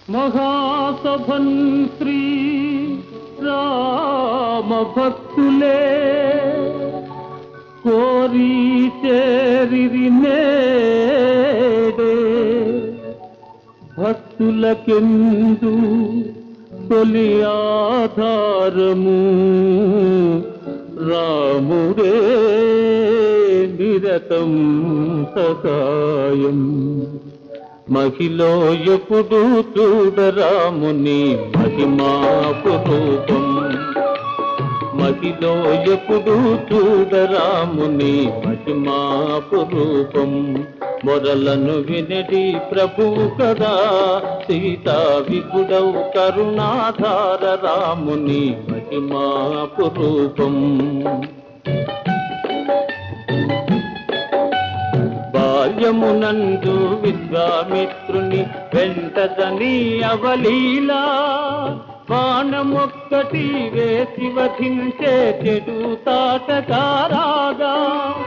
మహాసభన్ శ్రీ రామ భక్తులే కోరి చేరిరి నేడే భక్తులకెందు తొలి ఆధారము రాముడే నిరతం సహాయం మహిలో ఎప్పుడు చూడరాముని మహిమాపురూపం మహిలో ఎప్పుడు చూడరాముని మహిమాపురూపం మొరలను వినడి ప్రభు కదా సీతా విపుడౌ కరుణాధార రాముని మహిమాపురూపం బాల్యమునందు విశ్వామిత్రుని వెంటదని అవలీలా బాణమొక్కటి వేసి వధించే చెడు తాటకారాగా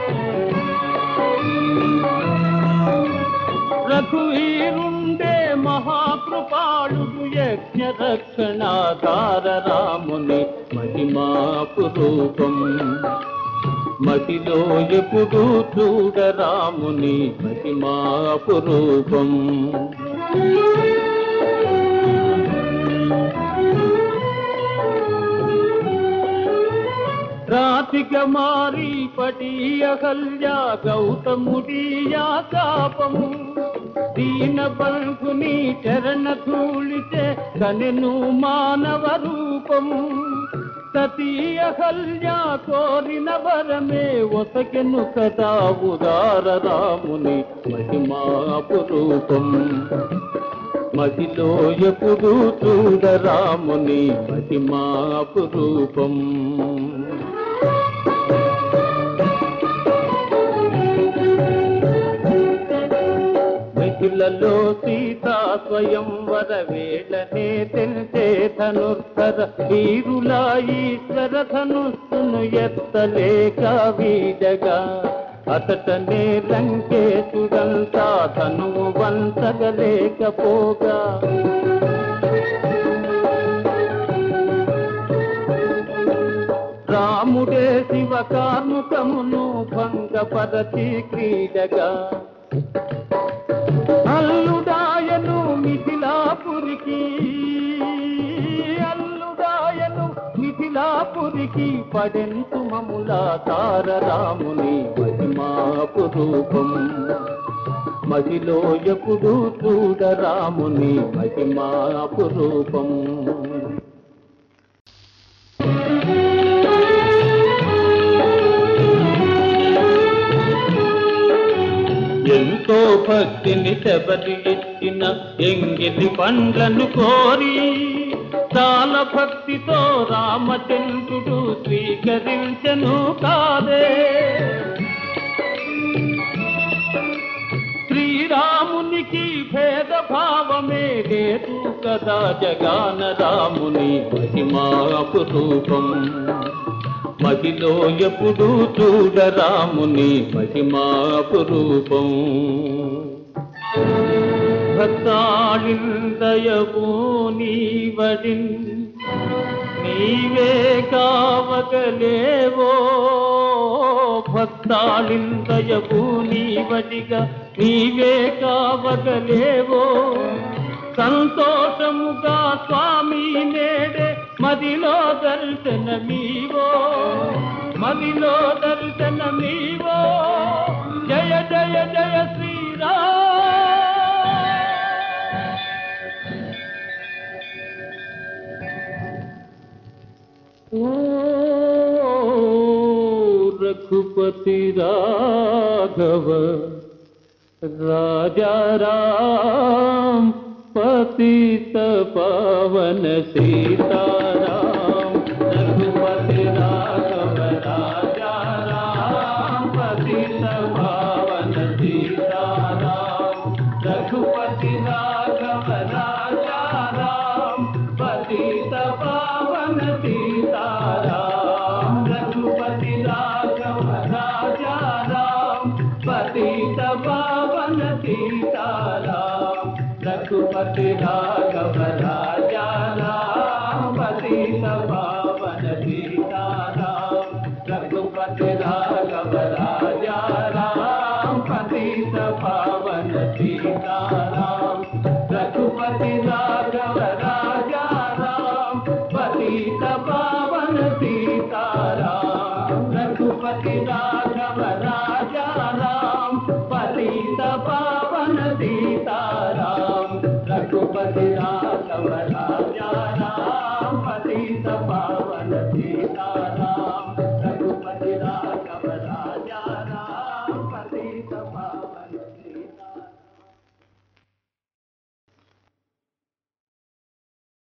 రఘువీరుండే మహాకృపాళుడు యజ్ఞ రక్షణాధార రాముని మహిమాపురూపం మతిలో ఎప్పుడు చూడరాముని మహిమాపురూపం రాతిక మారి పటీయ కల్యా గౌతముడియా శాపము దీన బంధుని చరణ ధూళితే కనెను మానవ రూపము సతీయ కల్యా కోరిన వరమే ఒసకెను కదా ఉదార రాముని మహిమాపురూపం మదిలో ఎప్పుడు చూడరాముని మహిమాపురూపం మిథులలో సీతా స్వయం వర వేళనే తెలిసే ధనుర్ధర వీరులా ఈశ్వర ధనుస్సును ఎత్తలేక వీడగా అతటనే లంకేశుడంతా ధనువు వంచగలేకపోగా రాముడే శివ కార్ముకమును భంగపరచి క్రీడగా అల్లుడాయను మిథిలాపురికి అల్లుడాయను మిథిలాపురికి పడెంతు మముల తారరాముని మహిమాపురూపం మదిలో ఎప్పుడు చూడరాముని మహిమాపురూపం ఎంతో భక్తిని శబరి ఇచ్చిన ఎంగిలి పండ్లను కోరి చాలా భక్తితో రామచంద్రుడు స్వీకరించను కాదే శ్రీరామునికి భేద భావమే లేదు కదా జగాన రాముని మహిమాపురూపం మదిలో ఎప్పుడు చూడరాముని మహిమాపురూపం భక్తాళిందయవు నీవడిన్ నీవే కావగలేవో భక్తాళిందయవు నీవడిగా నీవే కావగలేవో సంతోషముగా స్వామి నేడే మదిలో దర్శనమీవో మదిలో దర్శనమీవో జయ జయ జయ శ్రీరామ్ ఓ రఘుపతి రాఘవ राजा राम पतित पावन सीताराम रघुपति राघव राजा राम पतित पावन सीताराम रघुपति राघव राजा राम पतित पावन सीताराम रघुपति राघव राजा राम पतित पावन सीताराम रघुपति राघव राजा राम पतित पावन सीताराम रघुपति राघव राजा राम पतित पावन सीताराम रघुपति राघव राजा राम पतित पावन सीताराम रघुपति राघव राजा राम पतित पावन सीताराम रघुपति राघव राजा राम पतित पावन सीताराम